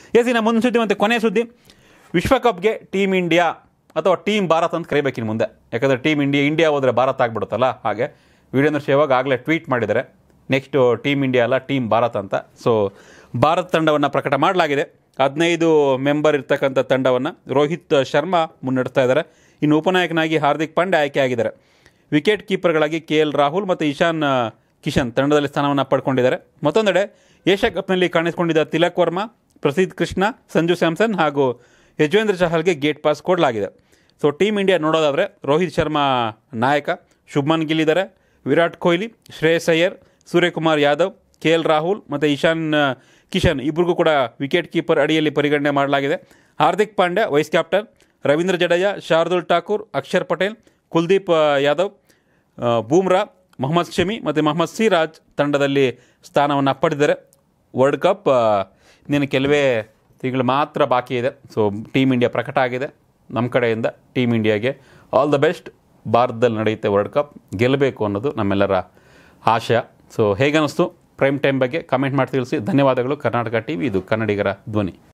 S ಇನ್ನು ಮುಂದಿನ ಸುದ್ದಿ ಮತ್ತು ಕೊನೆಯ ಸುದ್ದಿ ವಿಶ್ವಕಪ್ಗೆ ಟೀಮ್ ಇಂಡಿಯಾ ಅಥವಾ ಟೀಮ್ ಭಾರತ್ ಅಂತ ಕರಿಬೇಕಿನ್ನು ಮುಂದೆ ಯಾಕಂದರೆ ಟೀಮ್ ಇಂಡಿಯಾ ಇಂಡಿಯಾ ಹೋದರೆ ಭಾರತ್ ಆಗ್ಬಿಡುತ್ತಲ್ಲ ಹಾಗೆ ವೀರೇಂದ್ರ ಸೆಹ್ವಾಗ್ ಆಗಲೇ ಟ್ವೀಟ್ ಮಾಡಿದ್ದಾರೆ ನೆಕ್ಸ್ಟು ಟೀಮ್ ಇಂಡಿಯಾ ಅಲ್ಲ ಟೀಮ್ ಭಾರತ್ ಅಂತ ಸೊ ಭಾರತ್ ತಂಡವನ್ನು ಪ್ರಕಟ ಮಾಡಲಾಗಿದೆ ಹದಿನೈದು ಮೆಂಬರ್ ಇರ್ತಕ್ಕಂಥ ತಂಡವನ್ನು ರೋಹಿತ್ ಶರ್ಮಾ ಮುನ್ನಡೆಸ್ತಾ ಇದ್ದಾರೆ ಇನ್ನು ಉಪನಾಯಕನಾಗಿ ಹಾರ್ದಿಕ್ ಪಾಂಡ್ಯ ಆಯ್ಕೆ ಆಗಿದ್ದಾರೆ ವಿಕೆಟ್ ಕೀಪರ್ಗಳಾಗಿ ಕೆ ಎಲ್ ರಾಹುಲ್ ಮತ್ತು ಇಶಾನ್ ಆ, ಕಿಶನ್ ತಂಡದಲ್ಲಿ ಸ್ಥಾನವನ್ನು ಪಡ್ಕೊಂಡಿದ್ದಾರೆ ಮತ್ತೊಂದೆಡೆ ಏಷ್ಯಾ ಕಪ್ನಲ್ಲಿ ಕಾಣಿಸಿಕೊಂಡಿದ್ದ ತಿಲಕ್ ವರ್ಮಾ ಪ್ರಸಿದ್ಧ್ ಕೃಷ್ಣ ಸಂಜು ಸ್ಯಾಮ್ಸನ್ ಹಾಗೂ ಯಜ್ವೇಂದ್ರ ಚಹಲ್ಗೆ ಗೇಟ್ ಪಾಸ್ ಕೊಡಲಾಗಿದೆ ಸೊ ಟೀಮ್ ಇಂಡಿಯಾ ನೋಡೋದಾದರೆ ರೋಹಿತ್ ಶರ್ಮಾ ನಾಯಕ ಶುಭ್ಮನ್ ಗಿಲ್ ಇದ್ದಾರೆ ವಿರಾಟ್ ಕೊಹ್ಲಿ ಶ್ರೇಯಸ್ ಅಯ್ಯರ್ ಸೂರ್ಯಕುಮಾರ್ ಯಾದವ್ ಕೆ ಎಲ್ ರಾಹುಲ್ ಮತ್ತು ಇಶಾನ್ ಆ, ಕಿಶನ್ ಇಬ್ಬರಿಗೂ ಕೂಡ ವಿಕೆಟ್ ಕೀಪರ್ ಅಡಿಯಲ್ಲಿ ಪರಿಗಣನೆ ಮಾಡಲಾಗಿದೆ ಹಾರ್ದಿಕ್ ಪಾಂಡ್ಯ ವೈಸ್ ಕ್ಯಾಪ್ಟನ್ ರವೀಂದ್ರ ಜಡೇಜಾ ಶಾರ್ದುಲ್ ಠಾಕೂರ್ ಅಕ್ಷರ್ ಪಟೇಲ್ ಕುಲ್ದೀಪ್ ಆ, ಯಾದವ್ ಆ, ಬೂಮ್ರಾ ಮೊಹಮ್ಮದ್ ಶಮಿ ಮತ್ತು ಮೊಹಮ್ಮದ್ ಸಿರಾಜ್ ತಂಡದಲ್ಲಿ ಸ್ಥಾನವನ್ನು ಪಡೆದಿದ್ದಾರೆ ವರ್ಲ್ಡ್ ಕಪ್ ಆ, ಇನ್ನೇನು ಕೆಲವೇ ತಿಂಗಳು ಮಾತ್ರ ಬಾಕಿ ಇದೆ ಸೊ ಟೀಮ್ ಇಂಡಿಯಾ ಪ್ರಕಟ ಆಗಿದೆ ನಮ್ಮ ಕಡೆಯಿಂದ ಟೀಮ್ ಇಂಡಿಯಾಗೆ ಆಲ್ ದ ಬೆಸ್ಟ್ ಭಾರತದಲ್ಲಿ ನಡೆಯುತ್ತೆ ವರ್ಲ್ಡ್ ಕಪ್ ಗೆಲ್ಲಬೇಕು ಅನ್ನೋದು ನಮ್ಮೆಲ್ಲರ ಆಶಯ ಸೊ ಹೇಗನ್ನಿಸ್ತು ಪ್ರೈಮ್ ಟೈಮ್ ಬಗ್ಗೆ ಕಮೆಂಟ್ ಮಾಡಿ ತಿಳಿಸಿ ಧನ್ಯವಾದಗಳು ಕರ್ನಾಟಕ ಟಿ ವಿ ಇದು ಕನ್ನಡಿಗರ ಧ್ವನಿ